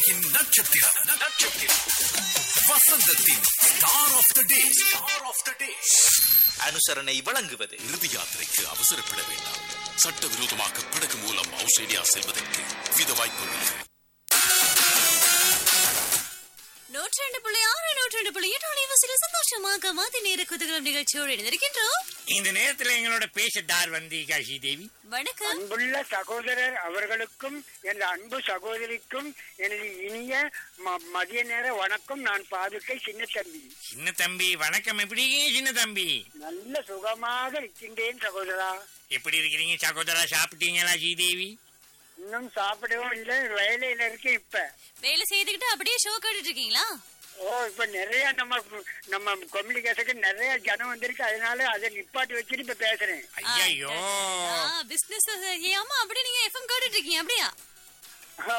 உலகின் நட்சத்திரம் நட்சத்திரம் வசந்தத்தின் star of the day star of the day அனுசரணை வழங்குவது இறுதி யாத்திரைக்கு அவசரப்பட வேண்டாம் சட்டவிரோதமாக படகு மூலம் ஆஸ்திரேலியா செல்வதற்கு வித வாய்ப்புள்ளது நூற்றி ரெண்டு புள்ளி ஆறு நூற்றி ரெண்டு புள்ளி எட்டு அலைவரிசையில் சந்தோஷமாக மாதி நேர குதகலம் நிகழ்ச்சியோடு இணைந்திருக்கின்றோம் இந்த நேரத்துல எங்களோட பேசத்தார் வந்து காசி தேவி வணக்கம் அன்புள்ள சகோதரர் அவர்களுக்கும் எனது அன்பு சகோதரிக்கும் எனது இனிய ம- மதிய நேர வணக்கம் நான் பாதுகை சின்ன தம்பி சின்ன தம்பி வணக்கம் எப்படி இருக்கீங்க சின்ன தம்பி நல்ல சுகமாக இருக்கின்றேன் சகோதரா எப்படி இருக்கிறீங்க சகோதரா சாப்பிட்டீங்களா ஸ்ரீதேவி இன்னும் சாப்பிடவும் இல்லை வேலையில இருக்கேன் இப்ப வேலை செய்துக்கிட்டு அப்படியே ஷோ கேட்டுட்டு இருக்கீங்களா ஓ இப்ப நிறைய நம்ம நம்ம கம்யூனிகேஷனுக்கு நிறைய ஜனம் வந்திருக்கு அதனால அதை நிப்பாட்டி வச்சுட்டு இப்ப பேசுறேன் ஐயோ பிசினஸ் ஏமா அப்படி நீங்க எஃப்எம் கேட்டுட்டு இருக்கீங்க அப்படியா ஓ,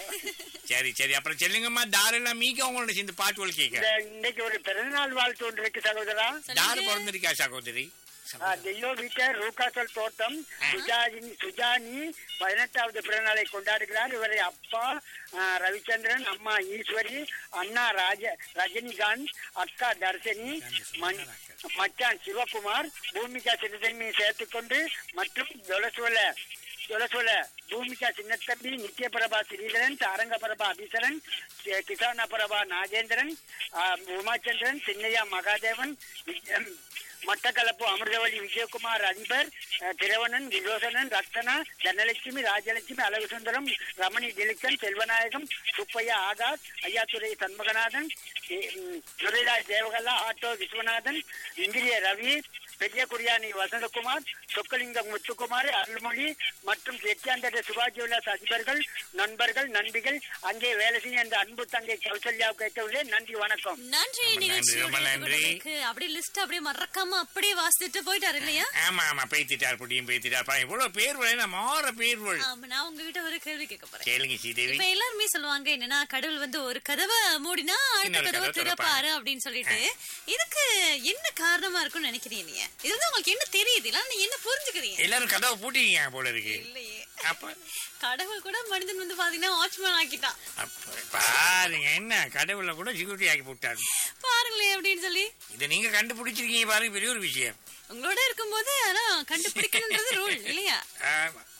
சரி சரி அப்புறம் சொல்லுங்கம்மா தாரெல்லாம் மீக்க உங்களோட சேர்ந்து பாட்டுகள் கேட்க இந்த இன்னைக்கு ஒரு பிறந்தநாள் வாழ்த்து ஒன்று இருக்கு சகோதரா தாரு சொல்லுங்க. பிறந்திருக்கா சகோதரி ஆ, தெய்வ வீட்டர் ரூகாசல் தோட்டம் சுஜானி சுஜானி பதினெட்டாவது பிறந்தநாளை கொண்டாடுகிறார் இவரை அப்பா ஆ, ரவிச்சந்திரன் அம்மா ஈஸ்வரி அண்ணா ராஜ ரஜினிகாந்த் அக்கா தர்ஷினி மண்- மச்சான் சிவகுமார் பூமிகா சின்னதன்மையை சேர்த்துக்கொண்டு மற்றும் ஜொலசோல ஜொலசோல பூமிகா சின்னத்தம்பி நித்யபிரபா ஸ்ரீதரன் சாரங்க பிரபா அபிசரன் கி- கிசான பிரபா நாகேந்திரன் ஆ, உமாச்சந்திரன் சின்னையா மகாதேவன் வி- மட்டக்களப்பு அமிர்தவள்ளி விஜயகுமார் அதிபர் அஹ், திரவணன் விரோசனன் ரத்தனா தனலட்சுமி ராஜலட்சுமி அழகுசுந்தரம் ரமணி திலிக்கன் செல்வநாயகம் சுப்பையா ஆகாஷ் ஐயாத்துறை சண்முகநாதன் எ- ம், துரைராஜ் தேவகல்லா ஆட்டோ விஸ்வநாதன் இந்திரிய ரவி பெரிய குடியானி வசந்தகுமார் சொக்கலிங்கம் முத்துக்குமார் அருள்மொழி மற்றும் எட்டியாந்தர சிவாஜி உல்லாஸ் அதிபர்கள் நண்பர்கள் நண்பிகள் அங்கே வேலை செய்ய அந்த அன்பு தங்கை கௌசல்யாவுக்கு கேட்டவுள்ளேன் நன்றி வணக்கம் நன்றி ரொம்ப நன்றி, நிகழ்ச்சியோடு ரொம்ப நன்றி. இணைந்ததற்கு. அப்படியே லிஸ்ட் அப்படியே மறக்காம அப்படியே வாசிட்டு போயிட்டாரு இல்லையா ஆமா ஆமா பேத்திட்டார் புடியும் பேத்திட்டார் பாருங்க இவ்வளவு பேர் நான் மாற பேர்கள் ஆமா நான் உங்ககிட்ட ஒரு கேள்வி கேட்க போறேன் கேளுங்க ஸ்ரீதேவி இப்ப எல்லாருமே சொல்லுவாங்க என்னன்னா கடவுள் வந்து ஒரு கதவை மூடினா அடுத்த இன்னொரு கதவை கதவை திறப்பாரு அப்படின்னு சொல்லிட்டு இதுக்கு என்ன காரணமா இருக்கும்னு நினைக்கிறீங்க நீங்க இது வந்து உங்களுக்கு என்ன தெரியுது இல்ல நீங்க என்ன புரிஞ்சுக்கிறீங்க எல்லாரும் கதவை பூட்டிக்கீங்க போல இருக்கு இல்லையே அப்ப கடவுள் கூட மனிதன் வந்து பாத்தீங்கன்னா வாட்ச்மேன் ஆக்கிட்டான் அப்ப பாருங்க என்ன கடவுளை கூட செக்யூரிட்டி ஆக்கி போட்டாரு பாருங்களேன் அப்படின்னு சொல்லி இதை நீங்க கண்டுபிடிச்சிருக்கீங்க பாருங்க பெரிய ஒரு விஷயம் உங்களோட இருக்கும்போது ஆனா கண்டுபிடிக்கணும்ன்றது ரூல் இல்லையா ஆமா